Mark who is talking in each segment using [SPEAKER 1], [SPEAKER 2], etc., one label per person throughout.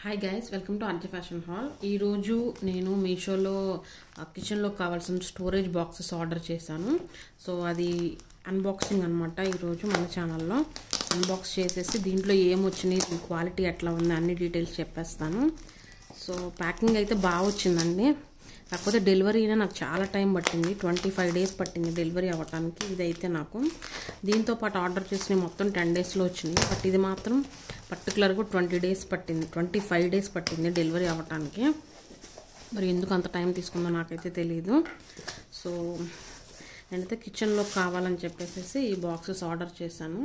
[SPEAKER 1] hi guys welcome to RG fashion hall ఈరోజు నేను మీషోలో కిచెన్లో కావాల్సిన స్టోరేజ్ బాక్సెస్ ఆర్డర్ చేశాను సో అది అన్బాక్సింగ్ అనమాట ఈరోజు మన ఛానల్లో అన్బాక్స్ చేసేసి దీంట్లో ఏమొచ్చినాయి దీని క్వాలిటీ ఎట్లా ఉంది అన్ని డీటెయిల్స్ చెప్పేస్తాను సో ప్యాకింగ్ అయితే బాగా వచ్చిందండి కాకపోతే డెలివరీ అయినా నాకు చాలా టైం పట్టింది ట్వంటీ ఫైవ్ డేస్ పట్టింది డెలివరీ అవ్వటానికి ఇదైతే నాకు దీంతో పాటు ఆర్డర్ చేసిన మొత్తం టెన్ డేస్లో వచ్చినాయి బట్ ఇది మాత్రం పర్టికులర్గా ట్వంటీ డేస్ పట్టింది ట్వంటీ ఫైవ్ డేస్ పట్టింది డెలివరీ అవ్వటానికి మరి ఎందుకు అంత టైం తీసుకుందో నాకైతే తెలియదు సో నేనైతే కిచెన్లో కావాలని చెప్పేసి ఈ బాక్సెస్ ఆర్డర్ చేశాను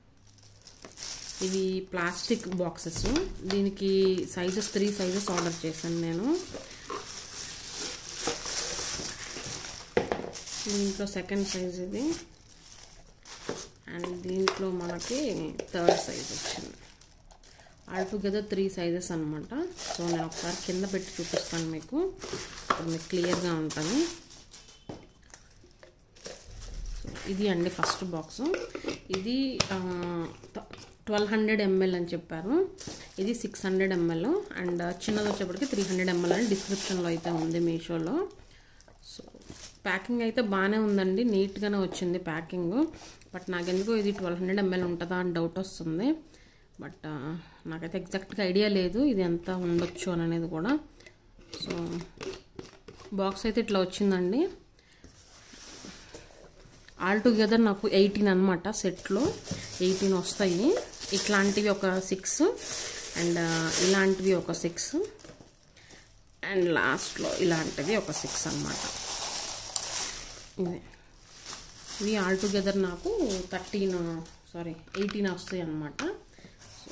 [SPEAKER 1] ఇవి ప్లాస్టిక్ బాక్సెస్ దీనికి సైజెస్ త్రీ సైజెస్ ఆర్డర్ చేశాను నేను దీంట్లో సెకండ్ సైజ్ ఇది అండ్ దీంట్లో మనకి థర్డ్ సైజ్ వచ్చింది ఆల్టుగెదర్ త్రీ సైజెస్ అనమాట సో నేను ఒకసారి కింద పెట్టి చూపిస్తాను మీకు ఇప్పుడు మీకు క్లియర్గా ఉంటుంది సో ఇది అండి ఫస్ట్ బాక్స్ ఇది ట్వెల్వ్ హండ్రెడ్ ఎంఎల్ అని చెప్పారు ఇది సిక్స్ హండ్రెడ్ ఎంఎల్ అండ్ చిన్నది వచ్చేప్పటికి త్రీ హండ్రెడ్ ఎంఎల్ అని డిస్క్రిప్షన్లో అయితే ఉంది మీషోలో సో ప్యాకింగ్ అయితే బాగానే ఉందండి నీట్గానే వచ్చింది ప్యాకింగ్ బట్ నాకెందుకో ఇది ట్వెల్వ్ హండ్రెడ్ ఎంఎల్ ఉంటుందా అని డౌట్ వస్తుంది బట్ నాకైతే ఎగ్జాక్ట్గా ఐడియా లేదు ఇది ఎంత ఉండొచ్చు అని అనేది కూడా సో బాక్స్ అయితే ఇట్లా వచ్చిందండి ఆల్ టుగెదర్ నాకు ఎయిటీన్ అనమాట సెట్లో ఎయిటీన్ వస్తాయి ఇట్లాంటివి ఒక సిక్స్ అండ్ ఇలాంటివి ఒక సిక్స్ అండ్ లాస్ట్లో ఇలాంటివి ఒక సిక్స్ అనమాట ఇది ఇవి ఆల్ టుగెదర్ నాకు థర్టీన్ సారీ ఎయిటీన్ వస్తాయి అనమాట సో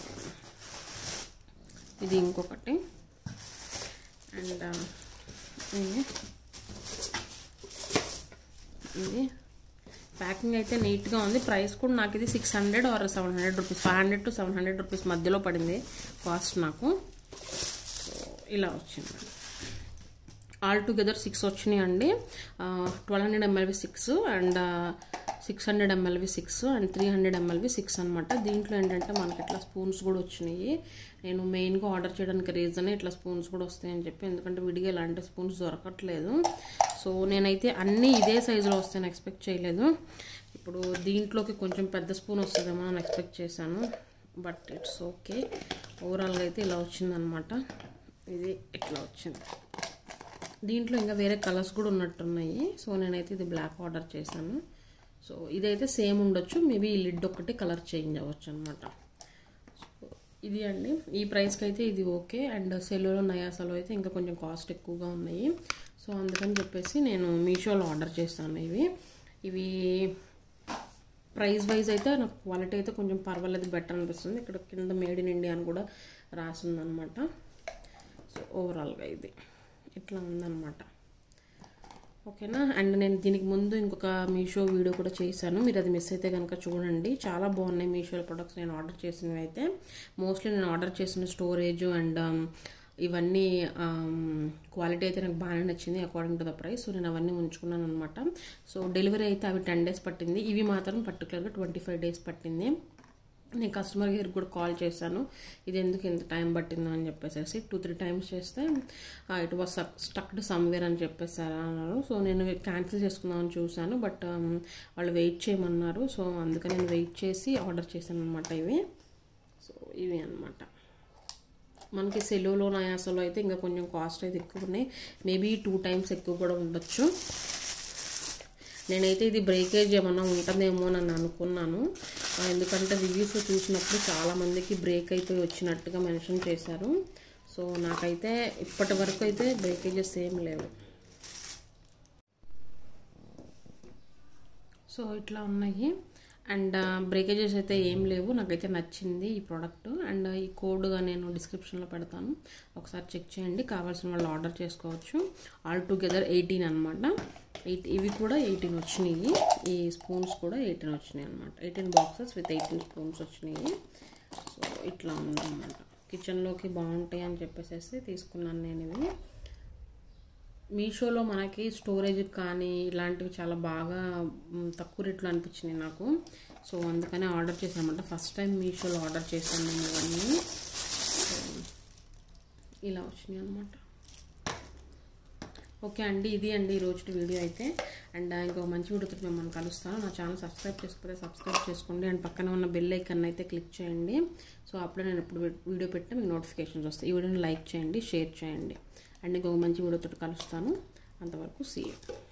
[SPEAKER 1] ఇది ఇంకొకటి అండ్ ఇది ఇది ప్యాకింగ్ అయితే నీట్గా ఉంది ప్రైస్ కూడా నాకు ఇది six hundred or seven hundred rupees five hundred to seven hundred rupees మధ్యలో పడింది కాస్ట్ నాకు సో ఇలా వచ్చింది ఆల్ టుగెదర్ సిక్స్ వచ్చినాయి అండి ట్వెల్వ్ హండ్రెడ్ ఎంఎల్వి సిక్స్ అండ్ సిక్స్ హండ్రెడ్ ఎంఎల్వి సిక్స్ అండ్ త్రీ హండ్రెడ్ ఎంఎల్వి సిక్స్ అనమాట దీంట్లో ఏంటంటే మనకి ఇట్లా స్పూన్స్ కూడా వచ్చినాయి నేను మెయిన్గా ఆర్డర్ చేయడానికి రీజన్ ఇట్లా స్పూన్స్ కూడా వస్తాయని చెప్పి ఎందుకంటే విడిగా ఇలాంటి స్పూన్స్ దొరకట్లేదు సో నేనైతే అన్నీ ఇదే సైజులో వస్తాయని ఎక్స్పెక్ట్ చేయలేదు ఇప్పుడు దీంట్లోకి కొంచెం పెద్ద స్పూన్ వస్తుందేమో అని ఎక్స్పెక్ట్ చేశాను బట్ ఇట్స్ ఓకే ఓవరాల్గా అయితే ఇలా వచ్చిందనమాట ఇది ఇట్లా వచ్చింది దీంట్లో ఇంకా వేరే కలర్స్ కూడా ఉన్నట్టున్నాయి సో నేనైతే ఇది బ్లాక్ ఆర్డర్ చేశాను సో ఇదైతే సేమ్ ఉండొచ్చు మేబీ ఈ లిడ్ ఒక్కటి కలర్ చేంజ్ అవ్వచ్చు అనమాట సో ఇది అండి ఈ ప్రైస్కి అయితే ఇది ఓకే అండ్ సెల్లులో నయాసలో అయితే ఇంకా కొంచెం కాస్ట్ ఎక్కువగా ఉన్నాయి సో అందుకని చెప్పేసి నేను మీషోలో ఆర్డర్ చేస్తాను ఇవి ఇవి ప్రైస్ వైజ్ అయితే నాకు క్వాలిటీ అయితే కొంచెం పర్వాలేదు బెటర్ అనిపిస్తుంది ఇక్కడ కింద మేడ్ ఇన్ ఇండియా అని కూడా రాసిందనమాట సో ఓవరాల్గా ఇది ఇట్లా ఉందన్నమాట ఓకేనా అండ్ నేను దీనికి ముందు ఇంకొక మీషో వీడియో కూడా చేశాను మీరు అది మిస్ అయితే కనుక చూడండి చాలా బాగున్నాయి మీషో ప్రొడక్ట్స్ నేను ఆర్డర్ చేసినవి అయితే మోస్ట్లీ నేను ఆర్డర్ చేసిన స్టోరేజ్ అండ్ ఇవన్నీ క్వాలిటీ అయితే నాకు బాగానే నచ్చింది according to the price so నేను అవన్నీ ఉంచుకున్నాను అనమాట సో డెలివరీ అయితే అవి టెన్ డేస్ పట్టింది ఇవి మాత్రం పర్టికులర్గా ట్వంటీ ఫైవ్ డేస్ పట్టింది నేను కస్టమర్ కేర్ కూడా కాల్ చేశాను ఇది ఎందుకు ఎంత టైం పట్టిందో అని చెప్పేసి టూ త్రీ టైమ్స్ చేస్తే ఇట్ వాస్ స్టక్డ్ సమ్వేర్ అని చెప్పేసారు అన్నారు సో నేను క్యాన్సిల్ చేసుకుందామని చూశాను బట్ వాళ్ళు వెయిట్ చేయమన్నారు సో అందుకని నేను వెయిట్ చేసి ఆర్డర్ చేశాను అనమాట ఇవి సో ఇవి అనమాట మనకి సెలోలో నయాసలో అయితే ఇంకా కొంచెం కాస్ట్ అయితే ఎక్కువ ఉన్నాయి మేబీ టూ టైమ్స్ ఎక్కువ కూడా ఉండొచ్చు నేనైతే ఇది బ్రేకేజ్ ఏమన్నా ఉంటుందేమో అని అనుకున్నాను ఎందుకంటే రివ్యూస్ చూసినప్పుడు చాలామందికి బ్రేక్ అయిపోయి వచ్చినట్టుగా మెన్షన్ చేశారు సో నాకైతే ఇప్పటి వరకు అయితే బ్రేకేజెస్ ఏం లేవు సో ఇట్లా ఉన్నాయి అండ్ బ్రేకేజెస్ అయితే ఏం లేవు నాకైతే నచ్చింది ఈ ప్రోడక్ట్ అండ్ ఈ కోడ్గా నేను డిస్క్రిప్షన్లో పెడతాను ఒకసారి చెక్ చేయండి కావాల్సిన వాళ్ళు ఆర్డర్ చేసుకోవచ్చు ఆల్ టుగెదర్ ఎయిటీన్ అనమాట ఎయిట్ ఇవి కూడా ఎయిటీన్ వచ్చినాయి ఈ స్పూన్స్ కూడా ఎయిటీన్ వచ్చినాయి అనమాట eighteen boxes with eighteen spoons వచ్చినాయి సో ఇట్లా ఉందన్నమాట కిచెన్లోకి బాగుంటాయి అని చెప్పేసి తీసుకున్నాను నేను ఇవి మీషోలో మనకి స్టోరేజ్ కానీ ఇలాంటివి చాలా బాగా తక్కువ రేట్లో అనిపించినాయి నాకు సో అందుకనే ఆర్డర్ చేశానమాట ఫస్ట్ టైం మీషోలో ఆర్డర్ చేశాను నేను ఇవన్నీ ఇలా వచ్చినాయి అనమాట ఓకే అండి ఇది అండి ఈరోజు వీడియో అయితే అండ్ ఇంకో మంచి వీడియోతో మిమ్మల్ని కలుస్తాను నా ఛానల్ సబ్స్క్రైబ్ చేసుకోకపోతే సబ్స్క్రైబ్ చేసుకోండి అండ్ పక్కన ఉన్న బెల్ ఐకన్ అయితే క్లిక్ చేయండి సో అప్పుడే నేను ఎప్పుడు వీడియో పెట్టినా మీకు నోటిఫికేషన్స్ వస్తాయి ఈ వీడియోని లైక్ చేయండి షేర్ చేయండి అండ్ ఇంకొక మంచి వీడియోతో కలుస్తాను అంతవరకు సీ యూ